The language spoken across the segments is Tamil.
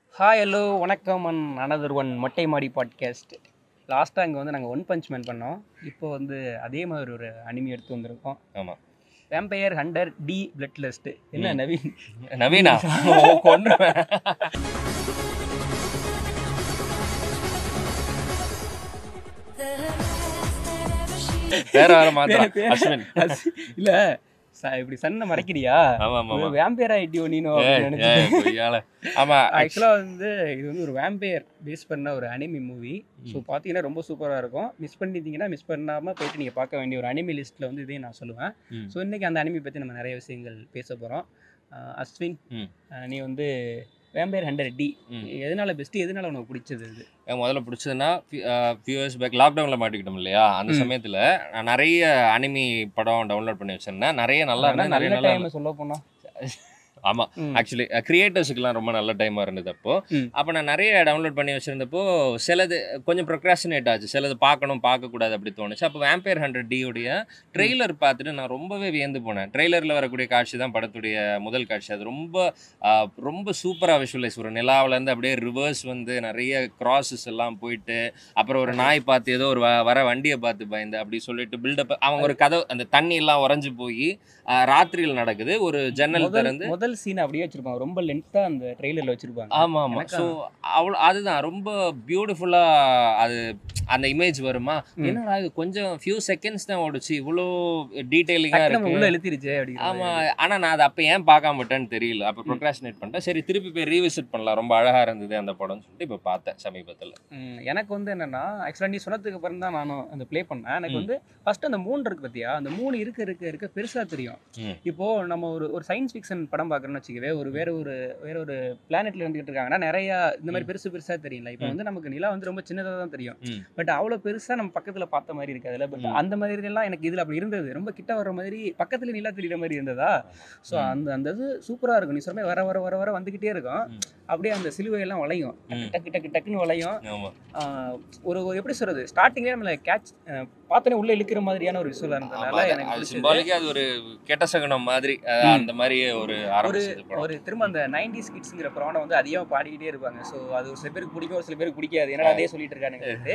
ஹாய் ஹலோ வணக்கம் அண்ட் அனதர் ஒன் மொட்டை மாடி பாட்காஸ்ட் லாஸ்ட்டாக இங்கே வந்து நாங்கள் ஒன் பஞ்ச் மேன் பண்ணோம் இப்போ வந்து அதே மாதிரி ஒரு அனிமி எடுத்து வந்திருக்கோம் ஆமா. Vampire hunter D bloodlust என்ன ம். நவீன் நவீனா ஓ, கொன்றுவேன் வேற வேற மாத்திரம் பேரு- அஸ்வின் இல்லை இப்படி சன்னை மறைக்கிறியா ஆமா ஆமா ஆமா வேம்பையர் ஐடியோ நீனோ ஏய், அப்படின்னு ஏய், நினச்சிட்டு பொய்யால. ஆமா ஆக்சுவலாக வந்து இது வந்து ஒரு வேம்பையர் பேஸ் பண்ண ஒரு அனிமி மூவி ஸோ பார்த்தீங்கன்னா ரொம்ப சூப்பராக இருக்கும் மிஸ் பண்ணிட்டீங்கன்னா மிஸ் பண்ணாமல் போயிட்டு நீங்கள் பார்க்க வேண்டிய ஒரு அனிமி லிஸ்ட்டில் வந்து இதையும் நான் சொல்லுவேன் ம். ஸோ இன்றைக்கி அந்த அனிமி பற்றி நம்ம நிறைய விஷயங்கள் பேச போகிறோம் அஸ்வின் ம். அஹ் நீ வந்து வேம்பையர் ஹண்டர் டி ம். எதனால பெஸ்ட்டு எதனால உனக்கு பிடிச்சது இது எனக்கு முதல்ல பிடிச்சதுன்னா ஃபியூ இயர்ஸ் பேக் லாக்டவுனில் மாட்டிக்கிட்டோம் இல்லையா அந்த ம். சமயத்துல நான் நிறைய அனிமி படம் டவுன்லோட் பண்ணி வச்சிருந்தேன் நிறைய நல்லா ஆனா இருந்தது நிறைய நல்ல நல்லா டைம் சொல்ல போனோம் ஆமா ஆக்சுவலி கிரியேட்டர்ஸுக்குலாம் ரொம்ப நல்ல டைமாக இருந்தது அப்போ ம். அப்போ நான் நிறைய டவுன்லோட் பண்ணி வச்சிருந்தப்போ சிலது கொஞ்சம் ப்ரொக்ராசினேட் ஆச்சு சிலது பார்க்கணும் பார்க்கக்கூடாது அப்படி தோணுச்சு அப்போ வேம்பையர் ஹண்ட்ரட் டியோடைய ட்ரெய்லர் பார்த்துட்டு நான் ரொம்பவே வியந்து போனேன் ட்ரெய்லரில் வரக்கூடிய காட்சி தான் படத்துடைய முதல் காட்சி அது ரொம்ப ஆ, ரொம்ப சூப்பராக விஷுவலைஸ் ஒரு நிலாவிலேருந்து அப்படியே ரிவர்ஸ் வந்து நிறைய கிராசஸ் எல்லாம் போயிட்டு அப்புறம் ஒரு நாய் பார்த்து ஏதோ ஒரு வ- வர வண்டியை பார்த்து பயந்து அப்படி சொல்லிட்டு பில்டப் அவங்க ஒரு கதை அந்த தண்ணி எல்லாம் உறைஞ்சு போய் ராத்திரியில் நடக்குது ஒரு ஜன்னல் முதல் திறந்து முதல் சீன் அப்படியே வச்சிருப்பாங்க ரொம்ப லென்த்தாக அந்த ட்ரெய்லரில் வச்சிருப்பாங்க ஆமா ஆமா எனக்கு ஸோ அவ்வளோ அதுதான் ரொம்ப பியூட்டிஃபுல்லா அது அந்த இமேஜ் வருமா ம். என்னடா இது கொஞ்சம் ஃபியூ செகண்ட்ஸ் தான் ஓடுச்சு இவ்வளோ டீட்டெயிலிங்கா டக்குனு நம்ம இருக்கு உள்ள இழுத்திருச்சு அப்படிங்கிற ஆமா மாதிரி. ஆனா நான் அதை அப்போ ஏன் பார்க்காம விட்டேன்னு தெரியல அப்போ ப்ரொக்ராஷனேட் பண்ணிட்டேன் சரி திருப்பி போய் ரீவிசிட் பண்ணலாம் ரொம்ப அழகா இருந்தது அந்த படம்னு சொல்லிட்டு இப்போ பார்த்தேன் சமீபத்துல ம், எனக்கு வந்து என்னன்னா ஆக்சுவலாக நீ சொன்னதுக்கு அப்புறம் தான் நானும் அந்த ப்ளே பண்ணேன் எனக்கு ம். வந்து ஃபர்ஸ்ட் அந்த மூணு இருக்கு பத்தியா அந்த மூணு இருக்க இருக்க இருக்க பெருசா தெரியும் ம். இப்போ நம்ம ஒரு ஒரு சயின்ஸ் ஃபிக்ஷன் படம் பார்க்குறோம்னு வச்சுக்கவே ஒரு வேற ஒரு வேற ஒரு பிளானெட்ல இருந்துகிட்டு இருக்காங்கன்னா நிறைய இந்த மாதிரி பெருசு பெருசா தெரியல இப்போ ம். வந்து நமக்கு நிலா வந்து ரொம்ப சின்னதாக தான் தெரியும் ம். பட் அவ்வளோ பெருசா நம்ம பக்கத்துல பார்த்த மாதிரி இருக்காதுல்ல பட் ம். அந்த மாதிரி எல்லாம் எனக்கு இதுல அப்படி இருந்தது ரொம்ப கிட்ட வர மாதிரி பக்கத்துல நிலா தெரியுற மாதிரி இருந்ததா ஸோ ம். அந்த அந்த இது சூப்பரா இருக்கும் நீ சொன்ன மாதிரி வர வர வர வர வந்துகிட்டே இருக்கும் ம். அப்படியே அந்த சிலுவை எல்லாம் வளையும் ம். டக்கு டக்கு டக்குன்னு வளையும் ஆமா ஆஹ் ஒரு ஒரு எப்படி சொல்றது ஸ்டார்டிங்லேயே நம்மளை கேட்ச் பார்த்தோன்னே உள்ள இழுக்கிற மாதிரியான ஒரு விஷுவலாக இருந்ததுனால எனக்கு அது பிடிச்சது. சிம்பாலிக்கா அது ஒரு கெட்ட சகுனம் மாதிரி அஹ், ம். அந்த மாதிரி ஒரு ஆரம்பிச்சது படம் ஒரு திரும்ப அந்த நைன்டிஸ் கிட்ஸுங்கிற ப்ரானை வந்து அதிகமாக பாடிக்கிட்டே இருப்பாங்க ஸோ அது ஒரு சில பேருக்கு பிடிக்கும் ஒரு சில பேருக்கு பிடிக்காது என்னடா அதே சொல்லிட்டு இருக்கானுங்க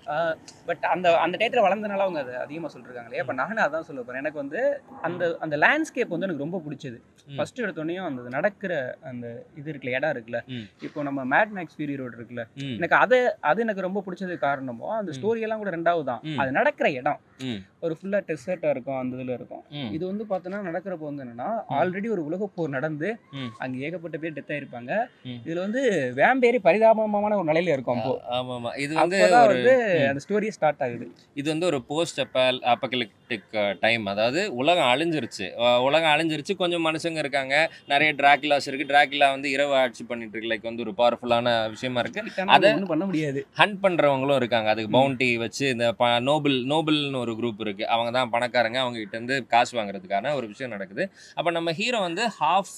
பட் அந்த அந்த டேட்டில் வளர்ந்தனால அவங்க அதை அதிகமாக சொல்லிருக்காங்களே அப்போ நானும் அதான் சொல்ல போகிறேன் எனக்கு வந்து அந்த அந்த லேண்ட்ஸ்கேப் வந்து எனக்கு ரொம்ப பிடிச்சது ம். ஃபர்ஸ்ட் எடுத்தோடனையும் அந்த நடக்கிற அந்த இது இருக்குல்ல இடம் இருக்குல்ல ம். இப்போ நம்ம மேட் மேக்ஸ் ஃபியூரி ரோடு இருக்குல்ல ம். எனக்கு அது அது எனக்கு ரொம்ப பிடிச்சது காரணமோ அந்த ம். ஸ்டோரி எல்லாம் கூட ரெண்டாவது தான் ம். அது நடக்கிற இடம் ம். ஒரு ஃபுல்லாக டெசர்ட்டாக இருக்கும் அந்த இதில் இருக்கும் ம். இது வந்து பார்த்தோன்னா நடக்கிறப்போ வந்து என்னன்னா ஆல்ரெடி ஒரு உலகப் போர் நடந்து ம். அங்கே ஏகப்பட்ட பேர் டெத் ஆயிருப்பாங்க ம். இதுல வந்து வேம்பேரி பரிதாபமான ஒரு நிலையில இருக்கும் அப்போ ஆமா ஆமா இது வந்து அப்போதான் ஒரு வந்து ம். அந்த ஸ்டோரி ஸ்டார்ட் ஆகுது இது வந்து ஒரு போஸ்ட் அப்பல் அப்பகலிப்டிக் டைம் அதாவது உலகம் அழிஞ்சிருச்சு அஹ் உலகம் அழிஞ்சிருச்சு கொஞ்சம் மனுஷங்க இருக்காங்க நிறைய டிராகுலாஸ் இருக்கு டிராகுலா வந்து இரவு ஆட்சி பண்ணிட்டு இருக்கு லைக் வந்து ஒரு பவர்ஃபுல்லான விஷயமா இருக்கு ஆனா அத- அது ஒண்ணும் பண்ண முடியாது ஹண்ட் பண்றவங்களும் இருக்காங்க அதுக்கு ம். பவுண்டி வச்சு இந்த நோபல் நோபல்னு ஒரு குரூப் இருக்கு அவங்க தான் பணக்காரங்க அவங்க கிட்ட இருந்து காசு வாங்குறதுக்கான ஒரு விஷயம் நடக்குது அப்ப நம்ம ஹீரோ வந்து ஹாஃப்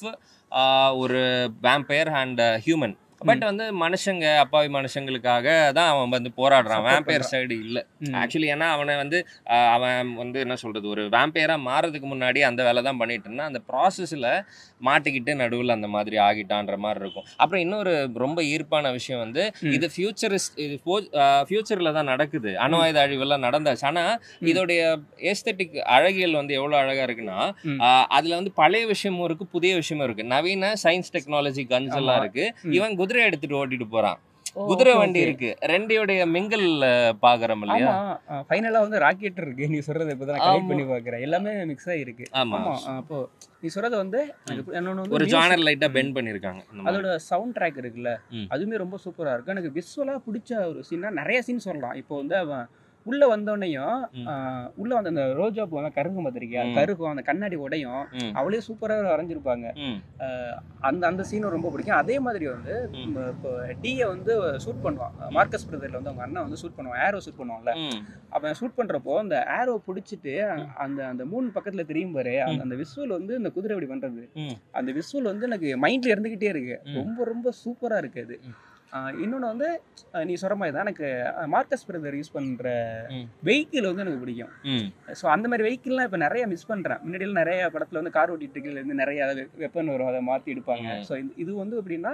ஒரு வேம்பயர் அண்ட் ஹியூமன் பட் வந்து மனுஷங்க அப்பாவி மனுஷங்களுக்காக தான் அவன் வந்து போராடுறான் Support வேம்பயர் பண்றான். சைடு இல்ல ம். ஆக்சுவலி ஏன்னா அவனை வந்து ஆஹ், அவன் வந்து என்ன சொல்றது ஒரு வேம்பையரா மாறதுக்கு முன்னாடி அந்த வேலை தான் பண்ணிட்டு இருந்தான் அந்த ப்ராசஸ்ல மாட்டிக்கிட்டு நடுவில் அந்த மாதிரி ஆகிட்டான்ற மாதிரி இருக்கும் அப்புறம் இன்னொரு ரொம்ப ஈர்ப்பான விஷயம் வந்து ம். இது ஃபியூச்சரிஸ்ட் இது ஃபியூச்சர்ல தான் நடக்குது அணு ஆயுத அழிவெல்லாம் நடந்தாச்சு ஆனா ம். இதோடைய ஏஸ்தட்டிக் அழகியல் வந்து எவ்வளவு அழகா இருக்குன்னா ம். ஆஹ், அதுல வந்து பழைய விஷயமும் இருக்கு புதிய விஷயமும் இருக்கு நவீன சயின்ஸ் டெக்னாலஜி கன்ஸ் எல்லாம் ஆமா. இருக்கு ம். இவன் குதிரை எடுத்துட்டு ஓட்டிட்டு போறான் ஓ, குதிரை okay, வண்டி okay. இருக்கு ரெண்டையோடைய மிங்கிள் பாக்குறோம் இல்லையா ஆமா ஃபைனலா வந்து ராக்கெட் இருக்கு நீ சொல்றது இப்பதான் கனெக்ட் ஆமா. பண்ணி பாக்குறேன் எல்லாமே மிக்ஸ் ஆயிருக்கு ஆமா ஆமா ஆ, அப்போ நீ சொல்றது வந்து எனக்கு பு- இன்னொன்னு வந்து ஒரு music. ஜானர் லைட்டா ம். பெண்ட் பண்ணிருக்காங்க இந்த மாதிரி. அதோட சவுண்ட் ட்ராக் இருக்குல்ல ம். அதுவுமே ரொம்ப சூப்பரா இருக்கு எனக்கு விசுவலா பிடிச்ச ஒரு சீனா நிறைய சீன் சொல்லலாம் இப்போ வந்து அவன் உள்ள வந்தோடனையும் ம். உள்ள வந்து அந்த ரோஜா பூ வந்து கருங்கு பார்த்திருக்கியா ம். கருகும் அந்த கண்ணாடி உடையும் ம், அவளே சூப்பரா வரைஞ்சிருப்பாங்க ம், அந்த அந்த சீனும் ரொம்ப பிடிக்கும் அதே மாதிரி வந்து ம். நம்ம இப்போ டியை வந்து ஷூட் பண்ணுவான் மார்க்கஸ் பிரதர்ல வந்து அவங்க அண்ணன் வந்து ஷூட் பண்ணுவான் ஏரோ ஷூட் பண்ணுவான்ல ம். அவன் ஷூட் பண்றப்போ அந்த ஏரோ பிடிச்சிட்டு அந்த அந்த மூணு பக்கத்துல தெரியும் பாரு அந்த அந்த விஷுவல் வந்து இந்த குதிரை இப்படி பண்றது ம். அந்த விஷுவல் வந்து எனக்கு மைண்ட்ல இருந்துகிட்டே இருக்கு ம். ரொம்ப ரொம்ப சூப்பரா இருக்கு அது ம். ஆஹ் இன்னொன்னு வந்து ஆஹ் நீ சொல்ற மாதிரி தான் எனக்கு ஆஹ் மார்க்கஸ் பிரதர் யூஸ் பண்ற ம். வெஹிக்கிள் வந்து எனக்கு பிடிக்கும் ம். ஸோ அந்த மாதிரி வெஹிக்கிள்லாம் இப்போ நிறைய மிஸ் பண்ணுறேன் முன்னாடியெல்லாம் நிறைய படத்தில் வந்து கார் ஓட்டிட்டு இருந்து நிறைய வெப்பன் வரும் அதை மாற்றி எடுப்பாங்க ம். ஸோ இது வந்து எப்படின்னா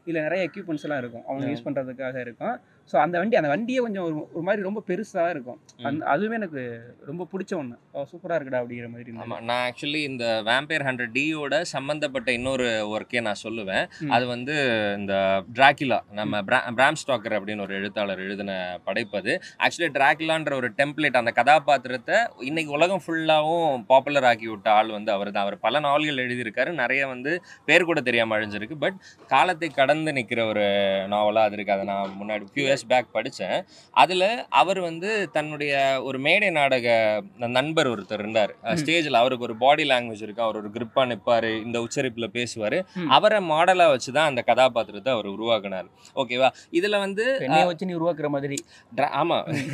இல்லை நிறைய எக்யூப்மெண்ட்ஸ் எல்லாம் இருக்கும் அவங்க ஆ. யூஸ் பண்ணுறதுக்காக இருக்கும் ஸோ அந்த வண்டி அந்த வண்டியே கொஞ்சம் ஒரு ஒரு மாதிரி ரொம்ப பெருசாக இருக்கும் அந்த அதுவுமே எனக்கு ரொம்ப பிடிச்ச ஒன்று சூப்பராக இருக்குடா அப்படிங்கிற மாதிரி இருந்தது. ஆமாம் நான் ஆக்சுவலி இந்த வேம்பயர் ஹண்ட்ரட் டியோட சம்மந்தப்பட்ட இன்னொரு ஒர்க்கே நான் சொல்லுவேன் ம். அது வந்து இந்த டிராக்கிலா நம்ம பிரா பிராம் ஸ்டாக்கர் அப்படின்னு ஒரு எழுத்தாளர் எழுதின படைப்பது ஆக்சுவலி டிராக்கிலான்ற ஒரு டெம்ப்ளேட் அந்த கதாபாத்திரத்தை இன்னைக்கு உலகம் ஃபுல்லாகவும் பாப்புலர் ஆக்கி விட்ட ஆள் வந்து அவர் தான் அவர் பல நாவல்கள் எழுதியிருக்காரு நிறைய வந்து பேர் கூட தெரியாமல் அழிஞ்சிருக்கு பட் காலத்தை கடந்து நிற்கிற ஒரு நாவலாக அது இருக்குது அதை நான் முன்னாடி ஃபியூ இயர்ஸ் பேக் படித்தேன் அதில் அவர் வந்து தன்னுடைய ஒரு மேடை நாடக நண்பர் ஒருத்தர் இருந்தார் ம். ஸ்டேஜில் அவருக்கு ஒரு பாடி லாங்குவேஜ் இருக்கு அவர் ஒரு கிரிப்பாக நிற்பார் இந்த உச்சரிப்பில் பேசுவார் ம். அவரை மாடலாக வச்சு தான் அந்த கதாபாத்திரத்தை அவர் உருவாக்குனார் ஓகேவா இதில் வந்து என்னைய வச்சு நீ உருவாக்குற மாதிரி Dra- ஆமா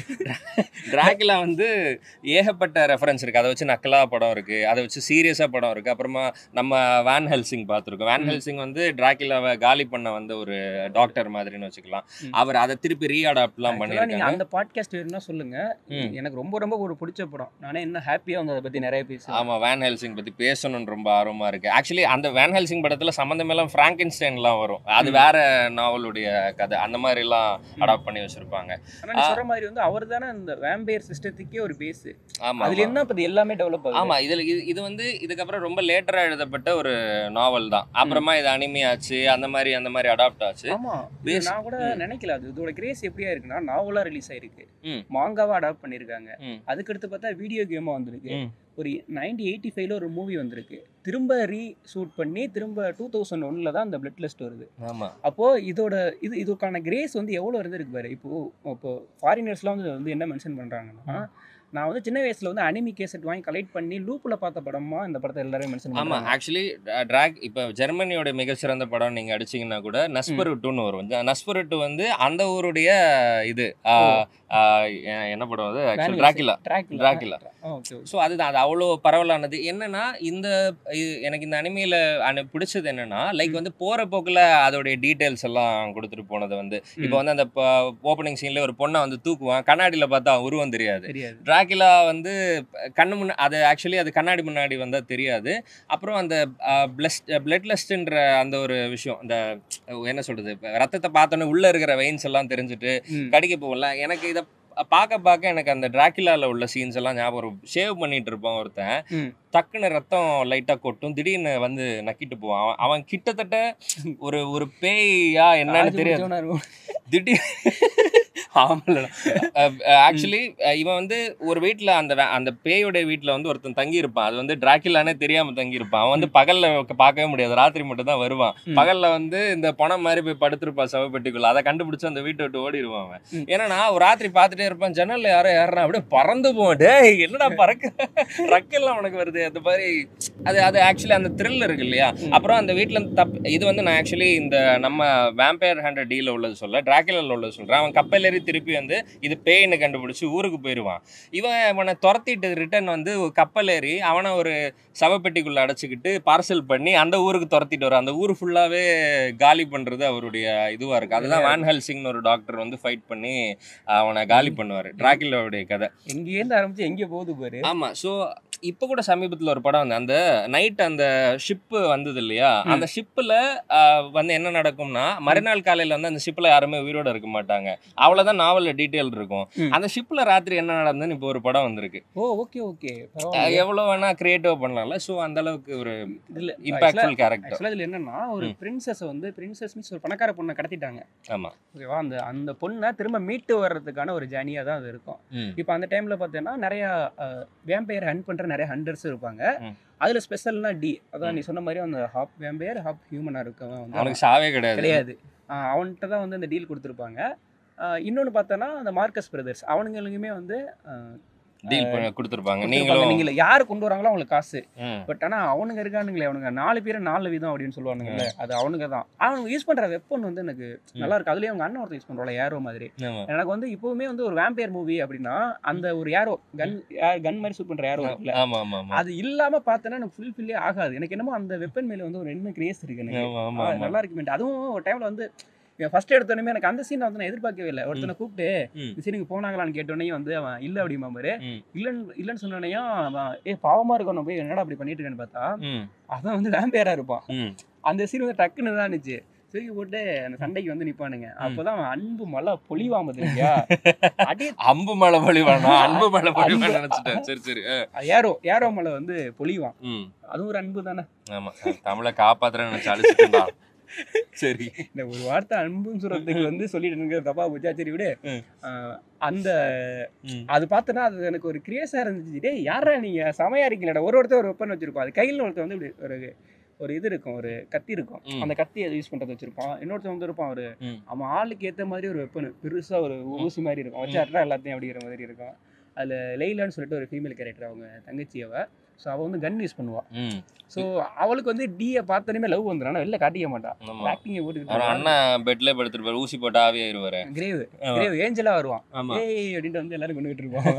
டிராகுலா வந்து ஏகப்பட்ட ரெஃபரன்ஸ் இருக்கு அதை வச்சு நக்கலா படம் இருக்கு அதை வச்சு சீரியஸா படம் இருக்கு அப்புறமா நம்ம வேன் ஹெல்சிங் பார்த்துருக்கோம் வேன் ம். ஹெல்சிங் வந்து டிராகுலாவை காலி பண்ண வந்த ஒரு டாக்டர் மாதிரின்னு வச்சுக்கலாம் ம். அவர் அதை திருப்பி ரீஅடாப்ட்லாம் Actually, நீங்க பண்ணியிருக்காங்க அந்த பாட்காஸ்ட் வேணும்னா சொல்லுங்க ம். எனக்கு ரொம்ப ரொம்ப ஒரு பிடிச்ச படம் நானே என்ன ஹாப்பியா வந்து அதை பத்தி நிறைய பேசுவேன் ஆமா வேன் ஹெல்சிங் பத்தி பேசணும்னு ரொம்ப ஆர்வமா இருக்கு ஆக்சுவலி அந்த வேன் ஹெல்சிங் படத்துல சம்மந்தமெல்லாம் ஃப்ராங்கன்ஸ்டைன்லாம் வரும் அது ம். வேற நாவலுடைய கதை அந்த மாதிரி எல்லாம் அடாப்ட் பண்ணி வச்சிருப்பாங்க ஆனா நீ சொல்ற மாதிரி வந்து அவர் தானே இந்த வேம்பையர் சிஸ்டத்துக்கே ஒரு பேஸ் ஆமா அதுல ஆமா. என்ன இப்ப இது எல்லாமே டெவலப் ஆகுது ஆமா இதுல இது இது வந்து இதுக்கப்புறம் ரொம்ப லேட்டரா எழுதப்பட்ட ஒரு நாவல் தான் அப்புறமா இது அனிமே ஆச்சு அந்த மாதிரி அந்த மாதிரி அடாப்ட் ஆச்சு ஆமா இது Base- நான் கூட ம். நினைக்கல அது இதோட கிரேஸ் எப்படியா இருக்குன்னா நாவலா ரிலீஸ் ஆயிருக்கு ம். மாங்காவா அடாப்ட் பண்ணிருக்காங்க ம். அதுக்கடுத்து பார்த்தா வீடியோ கேமா வந்திருக்கு ம். ஒரு நைன்டீன் எயிட்டி ஃபைவ்ல ஒரு மூவி வந்திருக்கு திரும்ப ரீ ஷூட் பண்ணி திரும்ப டூ தௌசண்ட் ஒன்ல தான் அந்த பிளட் லிஸ்ட் வருது ஆமா அப்போ இதோட இது இதுக்கான கிரேஸ் வந்து எவ்வளோ இருந்திருக்கு பாரு இப்போ இப்போ ஃபாரினர்ஸ்லாம் வந்து வந்து என்ன மென்ஷன் பண்றாங்கன்னா நான் வந்து சின்ன வயசுல வந்து அனிமி கேசட் வாங்கி கலெக்ட் பண்ணி லூப்ல பார்த்த படமா இந்த படத்தை எல்லாரும் மென்ஷன் ஆமா பண்ணுவாங்க ஆக்சுவலி டிராக் இப்போ ஜெர்மனியோட மிகச்சிறந்த படம் நீங்க அடிச்சீங்கன்னா கூட நஸ்பருட்டுன்னு வரும் ஜ- நஸ்பருட்டு வந்து அந்த ஊருடைய இது ஆ, ஆ, எ- என்ன படம் அது actually Dracula Dracula Dracula. Okay so அதுதான் அது அவ்வளோ பரவலானது என்னன்னா இந்த இது- எனக்கு இந்த அனிமையில் அனு பிடிச்சது என்னன்னா லைக் வந்து போற போக்குல அதோடைய டீட்டெயில்ஸ் எல்லாம் கொடுத்துட்டு போனது வந்து இப்போ வந்து அந்த ஓப்பனிங் சீன்ல ஒரு பொண்ணை வந்து தூக்குவான் கண்ணாடியில பார்த்தா அவன் உருவம் தெரியாது தெரியாது டிராகுலா வந்து ப- கண்ணு முன்ன அது ஆக்சுவலி அது கண்ணாடி முன்னாடி வந்தா தெரியாது அப்புறம் அந்த பிளஸ்ட் பிளட் லெஸ்ட்ன்ற அந்த ஒரு விஷயம் இந்த அஹ், என்ன சொல்றது இப்ப ரத்தத்தை பார்த்தோன்னே உள்ள இருக்கிற வெயின்ஸ் எல்லாம் தெரிஞ்சுட்டு ம். கடிக்க போகல எனக்கு இதை பார்க்க பார்க்க எனக்கு அந்த டிராகுலால உள்ள சீன்ஸ் எல்லாம் ஞாபகம் வரும் ஷேவ் பண்ணிட்டு இருப்பான் ஒருத்தன் ம். டக்குன்னு ரத்தம் லைட்டா கொட்டும் திடீர்னு வந்து நக்கிட்டு போவான் அவன் அவன் கிட்டத்தட்ட ஒரு ஒரு பேயா என்னன்னு ஆஜு தெரியாது பிடிச்சவனா இருக்கும். திடீர் ஆமாம் ஆக்சுவலி இவன் வந்து ஒரு வீட்டில் அந்த வே- அந்த பேயோட வீட்டில் வந்து ஒருத்தன் தங்கி இருப்பான் அது வந்து டிராக்கிலானே தெரியாம தங்கி இருப்பான் அவன் வந்து பகல்ல பார்க்கவே முடியாது ராத்திரி மட்டும் தான் வருவான் ம். பகல்ல வந்து இந்த பணம் மாதிரி போய் படுத்திருப்பான் சவப்பெட்டிக்குள்ள அதை கண்டுபிடிச்சு அந்த வீட்டை விட்டு ஓடிடுவான் அவன் ம். ஏன்னா ஒரு ராத்திரி பார்த்துட்டே இருப்பான் ஜன்னல்ல யாரோ ஏறான் அப்படியே பறந்து போவான் டேய் என்னடா பறக்க ரக்கெல்லாம் உனக்கு வருது அந்த மாதிரி அது அது ஆக்சுவலி அந்த த்ரில் இருக்கு இல்லையா ம். அப்புறம் அந்த வீட்ல இருந்து தப் இது வந்து நான் ஆக்சுவலி இந்த நம்ம வேம்பயர் ஹண்ட்ரட் டீல உள்ளது சொல்ல டிராக்கிலில் உள்ளது சொல்றேன் அவன் கப்பல் ஏறி திருப்பி வந்து இது பேய்னு கண்டுபிடிச்சு ஊருக்கு போயிடுவான் இவன் இவனை துரத்திட்டு ரிட்டர்ன் வந்து ஒரு கப்பல் ஏறி அவனை ஒரு சவப்பெட்டிக்குள்ள அடைச்சிக்கிட்டு பார்சல் பண்ணி அந்த ஊருக்கு துரத்திட்டு வரும் அந்த ஊர் ஃபுல்லாவே காலி பண்றது அவருடைய இதுவா இருக்கு அதுதான் வேன் ஹெல்சிங்னு ஒரு டாக்டர் வந்து ஃபைட் பண்ணி அவனை காலி பண்ணுவார் டிராக்கிலோடைய கதை எங்கேருந்து ஆரம்பிச்சு எங்க போகுது பாரு ஆமா ஸோ இப்போ கூட சமீபத்தில் ஒரு படம் வந்து அந்த நைட் அந்த ஷிப்பு வந்தது இல்லையா ம். அந்த ஷிப்பில் வந்து என்ன நடக்கும்னா மறுநாள் காலையில் வந்து அந்த ஷிப்பில் யாருமே உயிரோட இருக்க மாட்டாங்க அவ்வளோதான் நாவலில் டீட்டெயில் இருக்கும் ம். அந்த ஷிப்பில் ராத்திரி என்ன நடந்ததுன்னு இப்போ ஒரு படம் வந்திருக்கு ஓ ஓகே ஓகே அஹ் எவ்வளோ வேணா கிரியேட்டிவ் பண்ணலாம்ல ஸோ அந்த அளவுக்கு ஒரு இதுல இம்பாக்ட்ஃபுல் கேரக்டர் ஆக்சுவலாக இதில் என்னன்னா ஒரு பிரின்சஸ் வந்து பிரின்சஸ் மீன்ஸ் ஒரு பணக்கார பொண்ணை கடத்திட்டாங்க ஆமா ஓகேவா அந்த அந்த பொண்ணை திரும்ப மீட்டு வர்றதுக்கான ஒரு ஜேர்னியாக தான் அது இருக்கும் ம் இப்போ அந்த டைமில் பார்த்தீங்கன்னா நிறையா வேம்பையர் ஹண்ட் பண்ணுற நிறைய ஹண்டர்ஸ் இருப்பாங்க ம். அதில் ஸ்பெஷல்னா டி அதான் நீ சொன்ன மாதிரி அந்த ஹாப் வேம்பையர் ஹாப் ஹியூமனாக இருக்கவன் வந்து அவனுக்கு சாவே கிடையாது கிடையாது ஆஹ் அவன்கிட்ட தான் வந்து இந்த டீல் கொடுத்துருப்பாங்க இன்னொன்று பார்த்தோன்னா அந்த மார்க்கஸ் பிரதர்ஸ் அவனுங்களுக்குமே வந்து ஆஹ் டீல் பண்ணி கொடுத்துருப்பாங்க கொடுத்திருப்பாங்க. நீங்களும் நீங்கள யார் கொண்டு வராங்களோ அவங்களுக்கு காசு ம் பட் ஆனா அவனுங்க இருக்கானுங்களே அவனுங்க நாலு பேர் நாலு விதம் அப்படின்னு சொல்லுவானுங்கல்ல அது அவனுங்க தான் அவனுங்க யூஸ் பண்ற வெப்பன் வந்து எனக்கு நல்லா இருக்கு அதுலயும் அவங்க அண்ணன் ஒருத்தர் யூஸ் பண்றோம்ல ஏரோ மாதிரி ஆமா எனக்கு வந்து இப்பவுமே வந்து ஒரு வேம்பையர் மூவி அப்படின்னா அந்த ஒரு ஏரோ கன் கன் மாதிரி ஷூட் பண்ற ஏரோ இருக்குல்ல ஆமா ஆமா ஆமா அது இல்லாம பார்த்தேன்னா எனக்கு ஃபுல் ஃபில்லே ஆகாது எனக்கு என்னமோ அந்த வெப்பன் மேல வந்து ஒரு என்ன கிரேஸ் இருக்கு எனக்கு ஆமா ஆமா ஆ, ஆமா நல்லா இருக்கு அதுவும் ஒரு டைம்ல வந்து ஃபர்ஸ்ட் எடுத்தோடனே எனக்கு அந்த சீன் வந்து நான் எதிர்பார்க்கவே இல்லை ஒருத்தனை கூப்பிட்டு ம். இந்த சீனுக்கு போனாங்களான்னு கேட்டோடனே வந்து அவன் இல்ல அப்படிமா பாரு ம். இல்லன்னு இல்லன்னு சொன்னோடனையும் அவன் ஏ பாவமா இருக்கணும் போய் என்னடா அப்படி பண்ணிட்டு இருக்கேன்னு பார்த்தா ம் அவன் வந்து வேம்பையரா இருப்பான் ம் அந்த சீன் வந்து டக்குன்னு தான் இருந்துச்சு தூக்கி போட்டு அந்த சண்டைக்கு வந்து நிப்பானுங்க அப்பதான் அவன் அன்பு மழை பொழிவாம தெரியா அடி அம்பு மலை பொழிவானா அன்பு மலை பொழிவான்னு அன்பு- நினைச்சிட்டேன் சரி சரி ஆ. ஏரோ ஏரோ மலை வந்து பொழிவான் ம் அதுவும் ஒரு அன்பு தானே ஆமா தமிழை காப்பாத்துறேன்னு நினைச்சு அழிச்சிட்டா சரி இந்த ஒரு வார்த்தை அன்புன்னு சொல்றதுக்கு வந்து சொல்லிட்டு இருக்கிறது தப்பா போச்சா சரி விடு ம். ஆஹ் அந்த ம். அது பார்த்தனா அது எனக்கு ஒரு கிரியேஸா இருந்துச்சு டேய் யாரா நீங்க செமையா இருக்கீங்களா ஒரு ஒருத்தர் ஒரு வெப்பன் வச்சிருப்போம் அது கையில் ஒருத்தர் வந்து இப்படி ஒரு ஒரு இது இருக்கும் ஒரு கத்தி இருக்கும் ம். அந்த கத்தி அதை யூஸ் பண்றது வச்சிருப்பான் இன்னொருத்தன் வந்து இருப்பான் ஒரு ம். அவன் ஆளுக்கு ஏத்த மாதிரி ஒரு வெப்பன் பெருசா ஒரு ஊசி மாதிரி இருக்கும் வச்சாட்டா எல்லாத்தையும் அப்படிங்கிற மாதிரி இருக்கும் அதுல லெய்லான்னு சொல்லிட்டு ஒரு ஃபீமேல் கேரக்டர் அவங்க தங்கச்சி அவ ஸோ அவள் வந்து கன் யூஸ் பண்ணுவா ம் ஸோ அவளுக்கு வந்து டியை பார்த்தோன்னே லவ் வந்துடும் ஆனால் வெளில காட்டிக்க மாட்டான் ஆமா ஆக்டிங்கை அவர் போட்டுக்கிட்டு அண்ணன் பெட்ல படுத்துருப்பாரு ஊசி போட்டு ஆவியாயிருவாரு கிரேவ் ஆமா. கிரேவ் ஏஞ்சலா வருவான் ஆமா ஏய் அப்படின்ட்டு வந்து எல்லாரும் கொண்டுகிட்டு இருப்பான்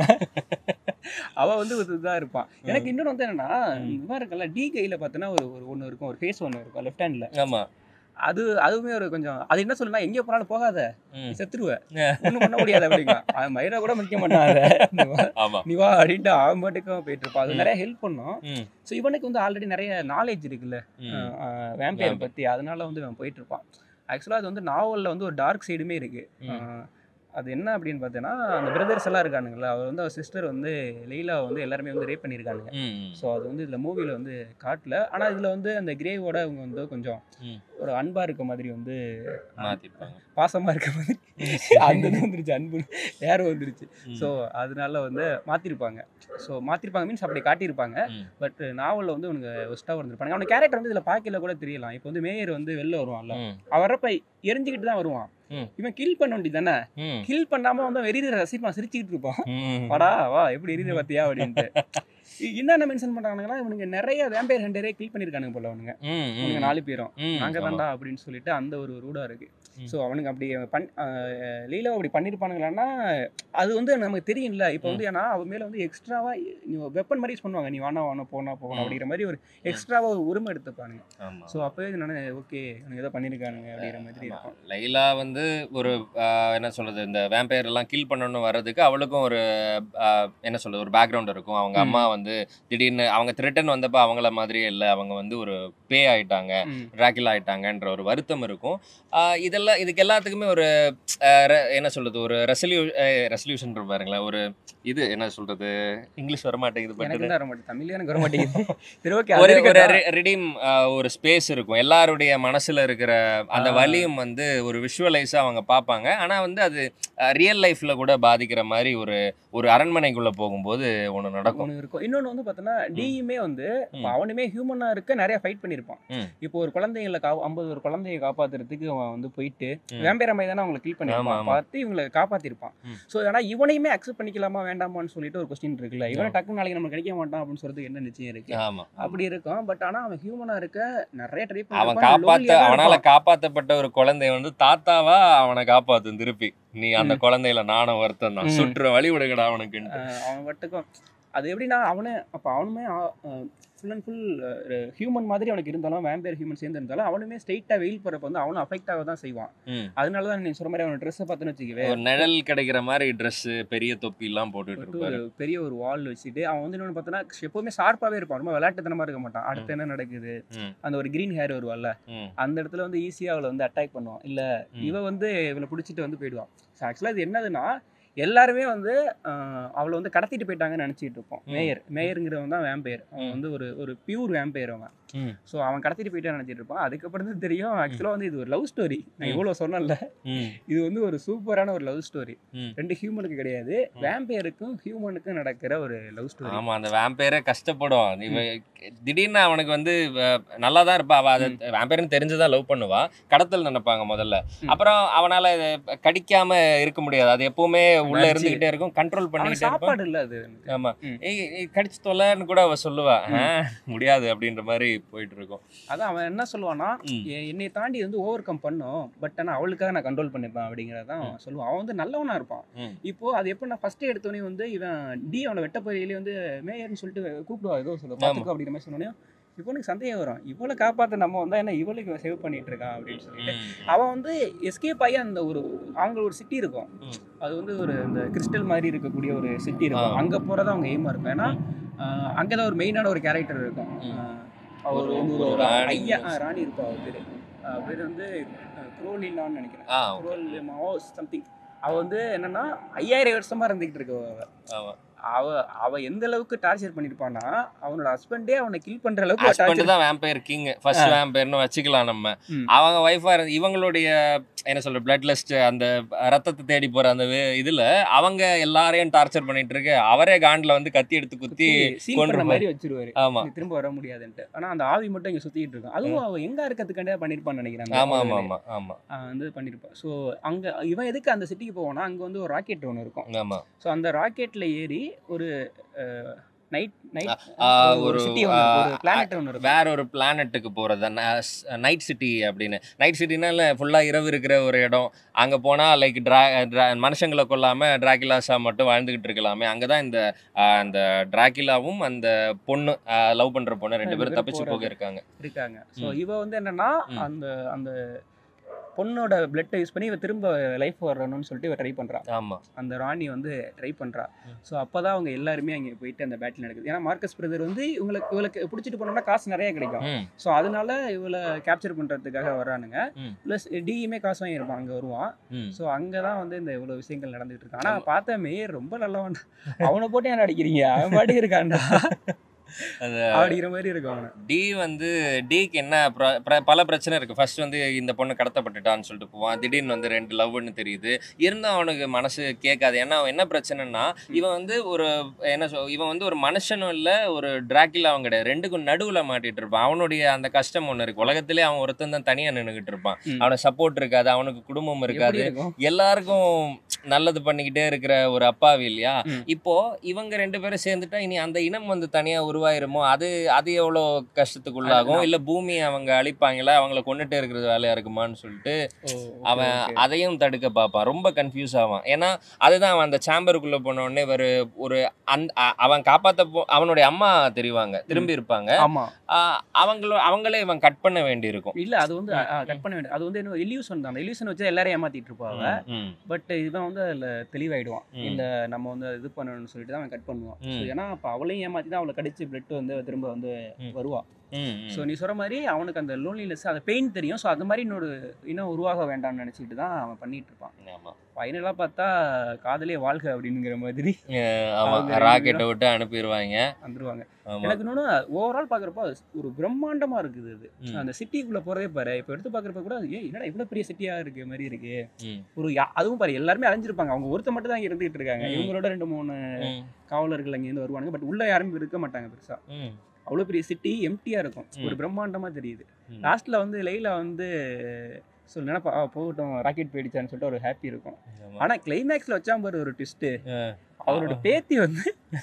அவ வந்து ஒரு இதாக இருப்பான் எனக்கு இன்னொன்று வந்து என்னன்னா ம். இந்த மாதிரி இருக்கல டி கையில் பார்த்தோன்னா ஒரு ஒரு ஒன்று இருக்கும் ஒரு ஃபேஸ் ஒன்று இருக்கும் லெஃப்ட் ஹேண்டில் ஆமா அது அதுவுமே ஒரு கொஞ்சம் அது என்ன சொல்லுனா எங்கே போனாலும் போகாத ம். நீ செத்துருவ ஒன்றும் பண்ண முடியாது அப்படிங்க அவன் மயிரை கூட முடிக்க மாட்டான் அதை நீ வா- ஆமா நீ வா அப்படின்ட்டு அவன் பாட்டுக்கும் போயிட்டு இருப்பான் அது நிறைய ஹெல்ப் பண்ணும் ம் ஸோ இவனுக்கு வந்து ஆல்ரெடி நிறைய நாலேஜ் இருக்குல்ல ம் வேம்பையர் Vampire. பற்றி அதனால வந்து அவன் போயிட்டு இருப்பான் ஆக்சுவலாக அது வந்து நாவலில் வந்து ஒரு டார்க் சைடுமே இருக்கு ம். ஆஹ் அது என்ன அப்படின்னு பார்த்தீங்கன்னா அந்த பிரதர்ஸ் எல்லாம் இருக்கானுங்களா அவர் வந்து அவர் சிஸ்டர் வந்து லெய்லா வந்து எல்லாருமே வந்து ரேப் பண்ணியிருக்கானுங்க ம் ஸோ அது வந்து இதில் மூவியில் வந்து காட்டல ஆனால் இதில் வந்து அந்த கிரேவோட அவங்க வந்து கொஞ்சம் ம். ஒரு அன்பாக இருக்க மாதிரி வந்து மாத்திருப்பாங்க பாசமாக இருக்க மாதிரி அந்த இது வந்துருச்சு அன்பு யாரோ வந்துருச்சு ம். ஸோ அதனால வந்து மாற்றிருப்பாங்க ஸோ மாற்றிருப்பாங்க மீன்ஸ் அப்படி காட்டியிருப்பாங்க ம். பட் நாவலில் வந்து உனக்கு ஒஸ்ட்டாக வந்திருப்பாங்க அவன கேரக்டர் வந்து இதில் பார்க்கல கூட தெரியலாம் இப்போ வந்து மேயர் வந்து வெளில வருவான்ல ம். அவன் வரப்ப எரிஞ்சுக்கிட்டு தான் வருவான் ம். இவன் கில் பண்ண வேண்டி தானே ம். கில் பண்ணாம வந்து அவன் எரியிற ரசிப்பான் சிரிச்சுக்கிட்டு இருப்பான் ம். வாடா வா எப்படி எரியுது பார்த்தியா அப்படின்ட்டு இ- என்னென்ன மென்ஷன் பண்றாங்கன்னா இவனுங்க நிறைய வேம்பையர் ஹண்டரே கில் பண்ணியிருக்கானுங்க போல அவனுங்க ம். இவனுங்க ம். நாலு பேரும் ம். நாங்க ஆமா. தான்டா அப்படின்னு சொல்லிட்டு அந்த ஒரு ரூடா இருக்கு ம். ஸோ அவனுக்கு அப்படி பண் லீலா அப்படி பண்ணியிருப்பானுங்களான்னா அது வந்து நமக்கு தெரியும்ல இப்போ வந்து ஏன்னா அவன் மேல வந்து எக்ஸ்ட்ராவா நீ வெப்பன் மாதிரி யூஸ் பண்ணுவாங்க நீ வானா வானா போனா போகணும் ம். அப்படிங்கிற மாதிரி ஒரு எக்ஸ்ட்ராவா ஒரு உரிமை எடுத்துப்பானுங்க ஆமா. ஸோ அப்போவே நான் ஓகே எனக்கு ஏதோ பண்ணியிருக்கானுங்க அப்படிங்கிற மாதிரி ஆமா. இருக்கும் லைலா வந்து ஒரு ஆஹ், என்ன சொல்றது இந்த வேம்பயர் எல்லாம் கில் பண்ணணும்னு வர்றதுக்கு அவளுக்கும் ஒரு ஆஹ், என்ன சொல்றது ஒரு பேக்ரவுண்ட் இருக்கும் அவங்க ம். அம்மா வந்து திடீர்னு அவங்க த்ரிட்டன் வந்தப்ப அவங்கள மாதிரியே இல்லை அவங்க வந்து ஒரு பே ஆயிட்டாங்க ம். டிராக்கில் ஆயிட்டாங்கன்ற ஒரு வருத்தம் இருக்கும் ஆஹ், இதெல்லாம் இதுக்கு எல்லாத்துக்குமே ஒரு ஆஹ், re- என்ன சொல்றது ஒரு ரெசல்யூ ரெசல்யூஷன் பாருங்களேன் ஒரு இது என்ன சொல்றது இங்கிலீஷ் வர மாட்டேங்குது பட் எனக்கு தான் வர மாட்டேங்குது தமிழ்ல எனக்கு வர மாட்டேங்குது சரி ஓகே ஒரு அது ஒரு இருக்கட்டும். ரிடீம் ஒரு ஸ்பேஸ் இருக்கும் எல்லாருடைய மனசுல இருக்கிற அந்த ஆ. வலியும் வந்து ஒரு விஷுவலைஸா அவங்க பார்ப்பாங்க ஆனா வந்து அது ரியல் லைஃப்ல கூட பாதிக்கிற மாதிரி ஒரு ஒரு அரண்மனைக்குள்ள போகும்போது ஒண்ணு நடக்கும் ஒண்ணு இருக்கும் இன்னொன்னு வந்து பார்த்தோன்னா டியுமே வந்து இப்போ ம். அவனுமே ஹியூமனா இருக்க நிறைய ஃபைட் பண்ணியிருப்பான் ம். இப்போ ஒரு குழந்தைங்களை கா ஐம்பது ஒரு குழந்தைய காப்பாத்துறதுக்கு அவன் வந்து போயிட்டு ம். வேம்பேர மாதிரி தானே அவங்களை கில் ஆமா, பண்ணியிருப்பான் ஆமா. பார்த்து இவங்களை காப்பாத்திருப்பான் ம். ஸோ ஆனா இவனையுமே அக்செப்ட் பண்ணிக்கலாமா வேண்டாமான்னு சொல்லிட்டு ஒரு கொஸ்டின் இருக்குல்ல இவனை ஆமா. டக்குனு நாளைக்கு நம்ம கிடைக்க மாட்டான் அப்படின்னு சொல்றதுக்கு என்ன நிச்சயம் இருக்கு ஆமா அப்படி இருக்கும் பட் ஆனா அவன் ஹியூமனா இருக்க நிறைய ட்ரை அவன் காப்பாத்த அவனால காப்பாத்தப்பட்ட ஒரு குழந்தை வந்து தாத்தாவா அவனை காப்பாத்தும் திருப்பி நீ அந்த குழந்தையில நானும் வருத்தம் தான் ம். சுற்று வழி விடுங்கடா அவனுக்கு அவன் மட்டுக்கும் அது எப்படின்னா அவனே அப்போ அவனுமே ஃபுல் அண்ட் ஃபுல் ஹியூமன் மாதிரி அவனுக்கு இருந்தாலும் வேம்பேர் ஹியூமன் சேர்ந்து இருந்தாலும் அவனுமே ஸ்ட்ரைட்டாக வெயில் போகிறப்ப வந்து அவனும் அஃபெக்ட் ஆக தான் செய்வான் அதனால தான் நீ சொல்ற மாதிரி அவன் ட்ரெஸ்ஸை பார்த்துன்னு வச்சுக்கவே ஒரு நிழல் கிடைக்கிற மாதிரி Dress பெரிய தொப்பி எல்லாம் போட்டுட்டு போட்டு இருப்பாரு ஒரு பெரிய ஒரு வால் வச்சுட்டு அவன் வந்து இன்னொன்று பார்த்தோன்னா எப்பவுமே ஷார்ப்பாகவே இருப்பான் ரொம்ப விளையாட்டுத்தனமா இருக்க மாட்டான் அடுத்து என்ன நடக்குது ம். அந்த ஒரு கிரீன் ஹேர் வருவாள்ல ம். அந்த இடத்துல வந்து ஈஸியாக அவளை வந்து அட்டாக் பண்ணுவான் இல்லை ம். இவ வந்து இவளை பிடிச்சிட்டு வந்து போயிடுவான் ஆக்சுவலாக இது என்னதுன்னா எல்லாருமே வந்து ஆஹ், அவளை வந்து கடத்திட்டு போயிட்டாங்கன்னு நினச்சிட்டு இருப்போம் ம். மேயர் மேயருங்கிறவன் தான் வேம்பயர் அவன் ம். வந்து ஒரு ஒரு பியூர் வேம்பயர் அவன் ம். ஸோ அவன் கடத்திட்டு போயிட்டான்னு நினச்சிட்டு இருப்பான் அதுக்கப்புறம் தான் தெரியும் ஆக்சுவலாக வந்து இது ஒரு லவ் ஸ்டோரி நான் ம். இவ்வளோ சொன்னேன்ல ம். இது வந்து ஒரு சூப்பரான ஒரு லவ் ஸ்டோரி ம். ரெண்டு ஹியூமனுக்கு கிடையாது வேம்பயருக்கும் ஹியூமனுக்கும் நடக்கிற ஒரு லவ் ஸ்டோரி ஆமா அந்த வேம்பேரே கஷ்டப்படும் இவ திடீர்னு அவனுக்கு வந்து அஹ், நல்லா தான் இருப்பா அவ அதை வேம்பேர்னு தெரிஞ்சுதான் லவ் பண்ணுவா கடத்தல் நினைப்பாங்க முதல்ல ம். அப்புறம் அவனால இதை கடிக்காம இருக்க முடியாது அது எப்பவுமே உள்ள நச்சு. இருந்துகிட்டே இருக்கும் கண்ட்ரோல் அவனுக்கு பண்ணிக்கிட்டே இருப்பான் சாப்பாடு இல்லை அது ஆமா ம். ஏய் ஏய், கடிச்சு தொலைன்னு கூட அவ சொல்லுவா ம். "ஆ, முடியாது அப்படின்ற மாதிரி போயிட்டு இருக்கும் அதான் அவன் என்ன சொல்லுவான்னா ம். எ- என்னை தாண்டி வந்து ஓவர் கம் பண்ணும் பட் ஆனால் அவளுக்காக நான் கண்ட்ரோல் பண்ணிப்பேன் அப்படிங்கிறதான் அவன் சொல்லுவான் அவன் வந்து நல்லவனா இருப்பான் ம். இப்போ அது எப்போ நான் ஃபர்ஸ்ட் எடுத்தோடனே வந்து இவன் டி அவனை வெட்ட போயிலே வந்து மேயர்னு சொல்லிட்டு கூப்பிடுவா ஏதோ சொல்ல பார்த்துக்கோ அப்படிங்கிற மாதிரி சொன்னோன்னே இப்போ எனக்கு சந்தேகம் வரும் இவளை காப்பாற்ற நம்ம வந்தா என்ன இவளுக்கு சேவ் பண்ணிட்டு இருக்கான் அப்படின்னு சொல்லிட்டு ம். அவன் வந்து எஸ்கேப் ஆகி அந்த ஒரு அவங்க ஒரு சிட்டி இருக்கும் ம். அது வந்து ஒரு இந்த கிறிஸ்டல் மாதிரி இருக்கக்கூடிய ஒரு சிட்டி இருக்கும் ஆ. அங்கே போகிறதா அவங்க எய்மா இருக்கும் ஏன்னா அங்கே தான் ஒரு மெயினான ஒரு கேரக்டர் இருக்கும் ம். ஆஹ் அவர் ஒரு- வந்து ஒரு ஒரு ராணி. ஐயா ஆ, ராணி இருப்பா அவர் பேரு அஹ் பேர் வந்து குரோலினான்னு நினைக்கிறேன் ஆ குரோலிமாவோ சம்திங் அவ வந்து என்னன்னா ஐயாயிரம் வருஷமா இருந்துகிட்டு இருக்கவ அவ ஆமா அவ அவ எந்த அளவுக்கு டார்ச்சர் பண்ணிருப்பானா அவனோட ஹஸ்பண்டே அவனை கில் பண்ற அளவுக்கு ஹஸ்பண்ட் டார்ச்சர் தான் வேம்பயர் கிங் ஃபர்ஸ்ட் வேம்பயர்னு வச்சுக்கலாம் நம்ம ம். அவங்க ஒய்ஃபா இருந்து இவங்களுடைய என்ன சொல்ற பிளட் லிஸ்ட் அந்த ரத்தத்தை தேடி போற அந்த வே- இதுல அவங்க எல்லாரையும் டார்ச்சர் பண்ணிட்டு இருக்கு அவரே காண்ட்ல வந்து கத்தி எடுத்து குத்தி சீல் பண்ண கொன்றுப்பாரு. மாதிரி வச்சிருவாரு ஆமா நீ திரும்ப வர முடியாதுன்ட்டு ஆனா அந்த ஆவி மட்டும் இங்க சுத்திட்டு இருக்கும் அதுவும் அவ எங்க இருக்கிறதுக்காண்டே பண்ணிருப்பான்னு நினைக்கிறேன் அந்த ஆமா ஆமா ஆவியிலே. ஆமா ஆமா ஆஹ் வந்து பண்ணிருப்பா ஸோ அங்க இவன் எதுக்கு அந்த சிட்டிக்கு போவானா அங்க வந்து ஒரு ராக்கெட் ஒன்று இருக்கும் ஆமா ஸோ அந்த ராக்கெட்ல ஏறி ஒரு நைட் நைட் ஆ, ஒரு ஒரு, சிட்டி ஒன்று இருக்கும், ஒரு ஆ, பிளானட் ஒன்று இருக்கும் வேற ஒரு பிளானட்டுக்கு போறது நைட் சிட்டி அப்படின்னு நைட் சிட்டினால ஃபுல்லா இரவு இருக்கிற ஒரு இடம் அங்க போனா லைக் ட்ரா ட்ரா- மனுஷங்களை கொல்லாம டிராகிலாஸா மட்டும் வாழ்ந்துகிட்டு இருக்கலாமே அங்கதான் இந்த ஆ, அந்த டிராகிலாவும் அந்த பொண்ணு லவ் பண்ற பொண்ணு ரெண்டு ரெண்டு பேரும் பேரும் தப்பிச்சு போக போறாங்க. இருக்காங்க இருக்காங்க ஸோ ம். இவ வந்து என்னன்னா ம். அந்த அந்த பொண்ணோட பிளட்டை யூஸ் பண்ணி இவ திரும்ப லைஃப் வரணும்னு சொல்லிட்டு இவ ட்ரை பண்றா ஆமா அந்த ராணி வந்து ட்ரை பண்றா ம். ஸோ அப்பதான் அவங்க எல்லாருமே அங்கே போயிட்டு அந்த பேட்டில் நடக்குது ஏன்னா மார்க்கஸ் பிரதர் வந்து இவங்களுக்கு இவளுக்கு பிடிச்சிட்டு போனோம்னா காசு நிறைய கிடைக்கும் ம் ஸோ அதனால இவளை கேப்சர் பண்றதுக்காக வரானுங்க ம். ப்ளஸ் டியுமே காசு வாங்கியிருப்பான் அங்கே வருவான் ம் ஸோ அங்கே தான் வந்து இந்த இவ்வளோ விஷயங்கள் நடந்துட்டு இருக்கு ஆனால் பார்த்த மேயர் ரொம்ப நல்லவன் அவனை போட்டு ஏன் அடிக்கிறீங்க அவன் பாட்டுக்கு இருக்கான்டா அது அப்படிங்கிற மாதிரி இருக்கும் அவனை டி வந்து டிக்கு என்ன பிர- பிர- பல பிரச்சனை இருக்கு ஃபர்ஸ்ட் வந்து இந்த பொண்ணு கடத்தப்பட்டுட்டான்னு சொல்லிட்டு போவான் திடீர்னு வந்து ரெண்டு லவ்னு தெரியுது இருந்தும் அவனுக்கு மனசு கேட்காது ஏன்னா அவன் என்ன பிரச்சனைனா இவன் வந்து ஒரு என்ன சொல் இவன் வந்து ஒரு மனுஷனும் இல்ல ஒரு டிராக்கில் அவன் கிடையாது ரெண்டுக்கும் நடுவுல மாட்டிட்டு இருப்பான் அவனுடைய அந்த கஷ்டம் ஒண்ணு இருக்கு உலகத்திலே அவன் ஒருத்தன் தான் தனியா நின்னுகிட்டு இருப்பான் ம். அவனுக்கு சப்போர்ட் இருக்காது அவனுக்கு குடும்பம் எப்படி இருக்காது இருக்கும் எல்லாருக்கும் நல்லது பண்ணிக்கிட்டே இருக்கிற ஒரு அப்பாவி இல்லையா ம். இப்போ இவங்க ரெண்டு பேரும் சேர்ந்துட்டா இனி அந்த இனம் வந்து தனியா உருவாயிருமோ அது அது எவ்வளோ கஷ்டத்துக்குள்ளாகும் அதுதான். இல்ல பூமியை அவங்க அழிப்பாங்களா அவங்கள கொண்டுட்டே இருக்கிறது வேலையா இருக்குமான்னு சொல்லிட்டு ஓ, okay, அவன் okay. அதையும் தடுக்க பார்ப்பான் ரொம்ப கன்ஃபியூஸ் ஆவான் ஏன்னா அதுதான் அவன் அந்த சாம்பருக்குள்ள போன உடனே ஒரு ஒரு அந் அ- அவன் காப்பாத்த போ அவனுடைய அம்மா தெரிவாங்க திரும்பி இருப்பாங்க ஆமா ஆஹ் அவங்களோ அவங்களே இவன் கட் பண்ண வேண்டி இருக்கும் இல்ல அது வந்து கட் பண்ண வேண்டியது அது வந்து என்ன எலியூஷன் தான் எலியூஷன் வச்சு எல்லாரையும் ஏமாத்திட்டு இருப்பாங்க ம், பட் இவன் வந்து அதுல தெளிவாயிடுவான் ம். இல்ல நம்ம வந்து இது பண்ணணும்னு சொல்லிட்டு தான் அவன் கட் பண்ணுவான் ம். So, ஏன்னா அப்ப அவளையும் ஏமாத்தி தான் அவளை கடிச்சு பிளட் வந்து திரும்ப வந்து ம். வருவா ம், ம். ஸோ நீ சொல்ற மாதிரி அவனுக்கு அந்த லோன்லினஸ் அந்த பெயின் தெரியும் ஸோ அந்த மாதிரி இன்னொரு இன்னும் உருவாக வேண்டாம்னு நினைச்சிட்டு தான் அவன் பண்ணிட்டு இருப்பான் ஆமா ஃபைனலாக பார்த்தா காதலே வாழ்க அப்படிங்கிற மாதிரி அஹ் ஆமா அவங்க ரெண்டு ராக்கெட்டை விட்டு அனுப்பிடுவாங்க வந்துருவாங்க ஆமா எனக்கு இன்னொன்று ஓவரால் பார்க்குறப்போ ஒரு பிரம்மாண்டமா இருக்குது அது ம். அந்த சிட்டிக்குள்ள போறதே பாரு இப்போ எடுத்து பார்க்குறப்ப கூட ஏ என்னடா இவ்வளோ பெரிய சிட்டியா இருக்கு மாதிரி இருக்கு ம், ஒரு யா- அதுவும் பாரு எல்லாருமே அலைஞ்சிருப்பாங்க அவங்க ஒருத்த மட்டும் தான் இங்க இருந்துகிட்டு இருக்காங்க ம். இவங்களோட ரெண்டு மூணு ம், காவலர்கள் அங்கேருந்து வருவாங்க பட் உள்ள யாரும் இருக்க மாட்டாங்க பெருசா ம், அவ்வளோ பெரிய சிட்டி எம்டியா இருக்கும் ம். ஒரு பிரம்மாண்டமா தெரியுது ம். லாஸ்ட்ல வந்து லைலா வந்து சொல் நினைப்பா "ஆ, போகட்டும் ராக்கெட் போயிடுச்சான்னு சொல்லிட்டு ஒரு ஹாப்பி இருக்கும் ஆமா. ஆனா கிளைமேக்ஸ்ல வச்சா பாரு ஒரு ட்விஸ்ட் ஆ. அவரோட பேத்தி வந்து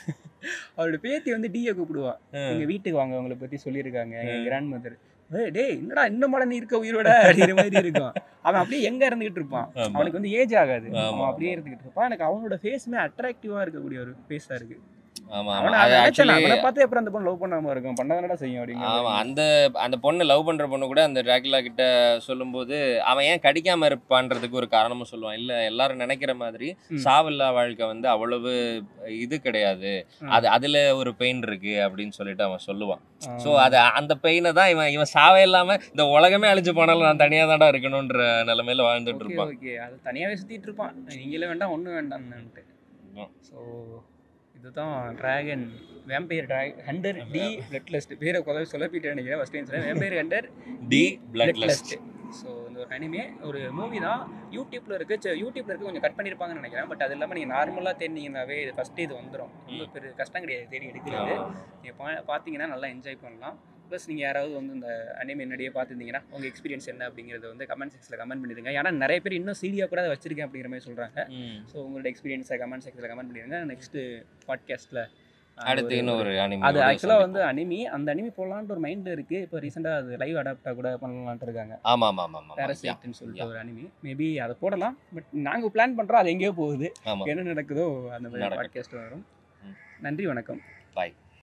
அவரோட பேத்தி வந்து டிஏ கூப்பிடுவா ஆ. எங்க வீட்டுக்கு வாங்க அவங்கள பத்தி சொல்லியிருக்காங்க எங்க கிராண்ட் மதர் டேய் என்னடா இன்னும் நீ இருக்க உயிரோட அப்படிங்கிற மாதிரி இருக்கும் அவன் அப்படியே எங்க இருந்துகிட்டு இருப்பான் ஆமா. அவனுக்கு வந்து ஏஜ் ஆகாது ஆமா, அவன் அப்படியே இருந்துகிட்டு இருப்பான் எனக்கு அவனோட ஃபேஸுமே அட்ராக்டிவா இருக்கக்கூடிய ஒரு ஃபேஸா இருக்கு ஆமா ஆமா அவனை அது நினைச்சேன் ஆக்சுவலி அவனை பார்த்து அப்புறம் அந்த பொண்ணு லவ் பண்ணாம இருக்கும் பண்ணதானடா செய்யும் அப்படிங்கிற ஆமா மாதிரி. அந்த அந்த பொண்ணு லவ் பண்ற பொண்ணு கூட அந்த டிராகுலா கிட்ட சொல்லும்போது அவன் ஏன் கடிக்காம இருப்பான்றதுக்கு ஒரு காரணமும் சொல்லுவான் இல்ல எல்லாரும் நினைக்கிற மாதிரி ம். சாவில்லா வாழ்க்கை வந்து அவ்வளவு இது கிடையாது ம். அது அதுல ஒரு பெயின் இருக்கு அப்படின்னு சொல்லிட்டு அவன் சொல்லுவான் ஆ. சோ அது அந்த பெயினை தான் இவன் இவன் சாவே இல்லாம இந்த உலகமே அழிஞ்சு போனாலும் நான் தனியா தான்டா இருக்கணும்ன்ற நிலைமையில வாழ்ந்துட்டு ஓகே இருப்பான் ஓகே அது தனியாவே சுத்திட்டு இருப்பான் நீங்களே வேண்டாம் ஒன்றும் வேண்டாம்னுட்டு ஆமா. ஸோ இதுதான் டிராகன் வேம்பையர் டிராக் ஹண்டர் டி பிளட் லெஸ்ட் பேரை கொலை சொல்லப்பிட்டு நினைக்கிறேன் ஃபர்ஸ்ட் டைம் சொல்றேன் vampire hunter D bloodlust so இந்த ஒரு அனிமே ஒரு மூவி தான் யூடியூப்ல இருக்கு சரி, யூடியூப்ல இருக்கு கொஞ்சம் கட் பண்ணியிருப்பாங்கன்னு நினைக்கிறேன் பட் அது இல்லாமல் நீங்கள் நார்மலாக தேடினீங்கன்னாவே இது ஃபர்ஸ்ட் இது வந்துடும் ரொம்ப பெரிய கஷ்டம் கிடையாது தேடி எடுக்கிறது நீங்கள் பா பார்த்தீங்கன்னா நல்லா என்ஜாய் பண்ணலாம் ப்ளஸ் நீங்கள் யாராவது வந்து இந்த அனிமே முன்னாடியே பார்த்துருந்தீங்கன்னா உங்கள் எக்ஸ்பீரியன்ஸ் என்ன அப்படிங்கிறத வந்து கமெண்ட் செக்ஷனில் கமெண்ட் பண்ணிடுங்க ஏன்னா நிறைய பேர் இன்னும் சீடியாக கூட அதை வச்சிருக்கேன் அப்படிங்கிற மாதிரி சொல்கிறாங்க ஸோ உங்களோட எக்ஸ்பீரியன்ஸை கமெண்ட் செக்ஷனில் கமெண்ட் பண்ணிடுங்க நெக்ஸ்ட்டு பாட்காஸ்ட்டில் அடுத்து இன்னொரு அனிமே அது ஆக்சுவலாக வந்து அனிமி அந்த அனிமி போடலான்ட்டு ஒரு மைண்ட் இருக்குது இப்போ ரீசெண்டாக அது லைவ் அடாப்டாக கூட பண்ணலான்ட்டு இருக்காங்க ஆமா ஆமா ஆமா ஆமா பேரசைட்னு சொல்லிட்டு ஒரு அனிமி மேபி அதை போடலாம் பட் நாங்கள் பிளான் பண்ணுறோம் அது எங்கேயோ போகுது ஆமா என்ன நடக்குதோ அந்த மாதிரி நடக்கட்டும். பாட்காஸ்ட் வரும் ம். நன்றி வணக்கம் பாய்